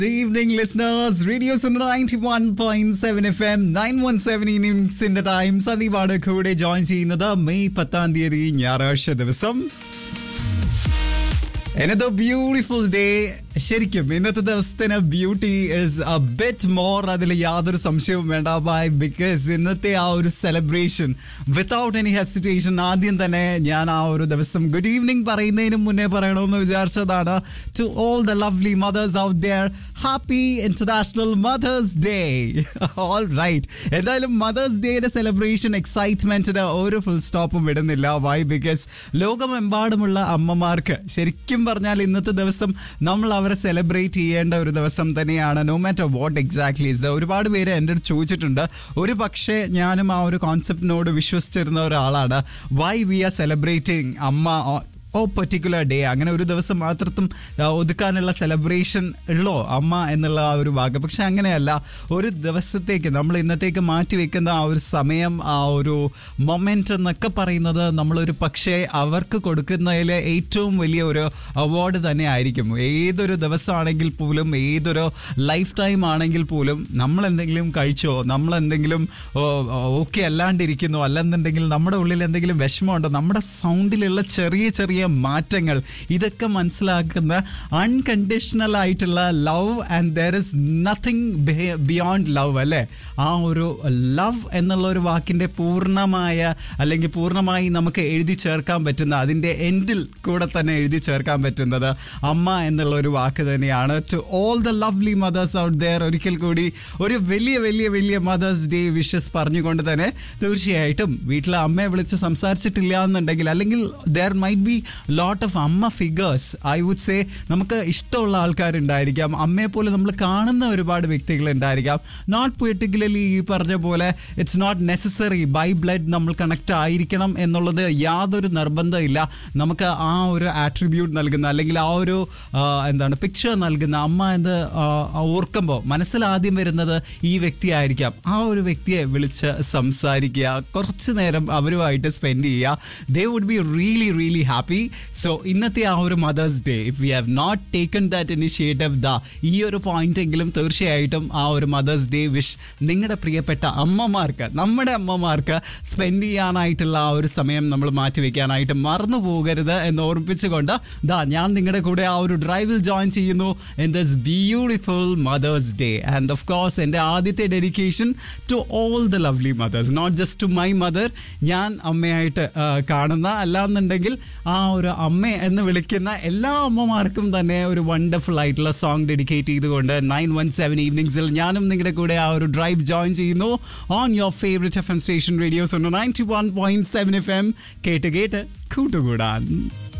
Good evening, listeners. Radio Suno 91.7 FM 917 ഇന്നിംഗ്സിന്റെ time സന്ദീപാണ് കൂടെ ജോയിൻ ചെയ്യുന്നത് മെയ് പത്താം തീയതി ഞായറാഴ്ച ദിവസം എന്നത് ബ്യൂട്ടിഫുൾ ഡേ ശരിക്കും ഇന്നത്തെ ദിവസത്തിന് beauty is a bit more അതിൽ യാതൊരു സംശയവും വേണ്ട ബൈ ബിക്കോസ് ഇന്നത്തെ ആ ഒരു സെലിബ്രേഷൻ വിത്തൗട്ട് എനി ഹെസിറ്റേഷൻ ആദ്യം തന്നെ ഞാൻ ആ ഒരു ദിവസം ഗുഡ് ഈവനിങ് പറയുന്നതിന് മുന്നേ പറയണമെന്ന് വിചാരിച്ചതാണ് to all the lovely mothers out there happy international mother's day all right എന്തായാലും മദേഴ്സ് ഡേയുടെ സെലിബ്രേഷൻ എക്സൈറ്റ്മെന്റിന് ഒരു ഫുൾ സ്റ്റോപ്പും വിടുന്നില്ല വൈ ബിക്കോസ് ലോകമെമ്പാടുമുള്ള അമ്മമാർക്ക് ശരിക്കും പറഞ്ഞാൽ ഇന്നത്തെ ദിവസം നമ്മൾ അവരെ സെലിബ്രേറ്റ് ചെയ്യേണ്ട ഒരു ദിവസം തന്നെയാണ് no matter what exactly is ഒരുപാട് പേര് എൻ്റെ അടുത്ത് ചോദിച്ചിട്ടുണ്ട് ഒരു പക്ഷേ ഞാനും ആ ഒരു കോൺസെപ്റ്റിനോട് വിശ്വസിച്ചിരുന്ന ഒരാളാണ് വൈ വി ആർ സെലിബ്രേറ്റിംഗ് അമ്മ ഓ പെർട്ടിക്കുലർ ഡേ അങ്ങനെ ഒരു ദിവസം മാത്രം ആ, ഒതുക്കാനുള്ള സെലിബ്രേഷൻ ഉള്ളോ അമ്മ എന്നുള്ള ആ ഒരു ഭാഗം പക്ഷെ അങ്ങനെയല്ല ഒരു ദിവസത്തേക്ക് നമ്മൾ ഇന്നത്തേക്ക് മാറ്റി വെക്കുന്ന ആ ഒരു സമയം ആ ഒരു മൊമെന്റ് എന്നൊക്കെ പറയുന്നത് നമ്മളൊരു പക്ഷേ അവർക്ക് കൊടുക്കുന്നതിൽ ഏറ്റവും വലിയ ഒരു അവാർഡ് തന്നെ ആയിരിക്കും ഏതൊരു ദിവസമാണെങ്കിൽ പോലും ഏതൊരു ലൈഫ് ടൈം ആണെങ്കിൽ പോലും നമ്മൾ എന്തെങ്കിലും കഴിച്ചോ നമ്മൾ എന്തെങ്കിലും ഓക്കെ അല്ലാണ്ടിരിക്കുന്നോ അല്ലെന്നുണ്ടെങ്കിൽ നമ്മുടെ ഉള്ളിൽ എന്തെങ്കിലും വിഷമമുണ്ടോ നമ്മുടെ സൗണ്ടിലുള്ള ചെറിയ ചെറിയ മാറ്റങ്ങൾ ഇതൊക്കെ മനസ്സിലാക്കുന്ന അൺകണ്ടീഷണൽ ആയിട്ടുള്ള love and there is nothing beyond love അല്ലേ ആ ഒരു ലവ് എന്നുള്ള ഒരു വാക്കിന്റെ പൂർണ്ണമായ അല്ലെങ്കിൽ പൂർണ്ണമായി നമുക്ക് എഴുതി ചേർക്കാൻ പറ്റുന്ന അതിന്റെ എൻഡിൽ കൂടെ തന്നെ എഴുതി ചേർക്കാൻ പറ്റുന്നത് അമ്മ എന്നുള്ള ഒരു വാക്ക് തന്നെയാണ് to all the lovely mothers out there ഒരിക്കൽ കൂടി ഒരു വലിയ വലിയ വലിയ മദേഴ്സ് ഡേ വിഷസ് പറഞ്ഞുകൊണ്ട് തന്നെ തീർച്ചയായിട്ടും വീട്ടിലെ അമ്മയെ വിളിച്ച് സംസാരിച്ചിട്ടില്ല എന്നുണ്ടെങ്കിൽ അല്ലെങ്കിൽ there might be lot of അമ്മ ഫിഗേഴ്സ് ഐ വുഡ് സേ നമുക്ക് ഇഷ്ടമുള്ള ആൾക്കാരുണ്ടായിരിക്കാം അമ്മയെ പോലെ നമ്മൾ കാണുന്ന ഒരുപാട് വ്യക്തികൾ ഉണ്ടായിരിക്കാം നോട്ട് പെർട്ടിക്കുലർലി ഈ പറഞ്ഞ പോലെ it's not necessary by blood നമ്മൾ കണക്ട് ആയിരിക്കണം എന്നുള്ളത് യാതൊരു നിർബന്ധമില്ല നമുക്ക് ആ ഒരു ആട്രിബ്യൂട്ട് നൽകുന്ന അല്ലെങ്കിൽ ആ ഒരു ആ, എന്താണ് പിക്ചർ നൽകുന്ന അമ്മ എന്ന് ആ, ഓർക്കുമ്പോൾ മനസ്സിൽ ആദ്യം വരുന്നത് ഈ വ്യക്തിയായിരിക്കാം ആ ഒരു വ്യക്തിയെ വിളിച്ച് സംസാരിക്കുക കുറച്ച് നേരം അവരുമായിട്ട് സ്പെൻഡ് ചെയ്യുക they would be really really happy so ഇന്നത്തെ ആ ഒരു mother's day if we have not taken that initiative the ഈ ഒരു പോയിന്റ് എങ്കിലും തീർച്ചയായിട്ടും ആ ഒരു മദേഴ്സ് ഡേ വിഷ് നിങ്ങളുടെ പ്രിയപ്പെട്ട അമ്മമാർക്ക് നമ്മുടെ അമ്മമാർക്ക് സ്പെൻഡ് ചെയ്യാനായിട്ടുള്ള ആ ഒരു സമയം നമ്മൾ മാറ്റിവെക്കാനായിട്ട് മറന്നു പോകരുത് എന്ന് ഓർമ്മിപ്പിച്ചുകൊണ്ട് ദാ ഞാൻ നിങ്ങളുടെ കൂടെ ആ ഒരു ഡ്രൈവിൽ ജോയിൻ ചെയ്യുന്നു in this beautiful mother's day and of course എൻ്റെ ആദ്യത്തെ dedication to all the lovely mothers not just to my mother ഞാൻ അമ്മയായിട്ട് ആ, കാണുന്ന അല്ലാന്നുണ്ടെങ്കിൽ ആ ഒരു അമ്മ എന്ന് വിളിക്കുന്ന എല്ലാ അമ്മമാർക്കും തന്നെ ഒരു വണ്ടർഫുൾ ആയിട്ടുള്ള സോങ് ഡെഡിക്കേറ്റ് ചെയ്തുകൊണ്ട് നയൻ വൺ സെവൻ ഈവനിങ്സിൽ ഞാനും നിങ്ങളുടെ കൂടെ ആ ഒരു ഡ്രൈവ് ജോയിൻ ചെയ്യുന്നു on your favourite F M station radios ninety one point seven F M കേട്ട് കേട്ട് കൂട്ടുകൂടാൻ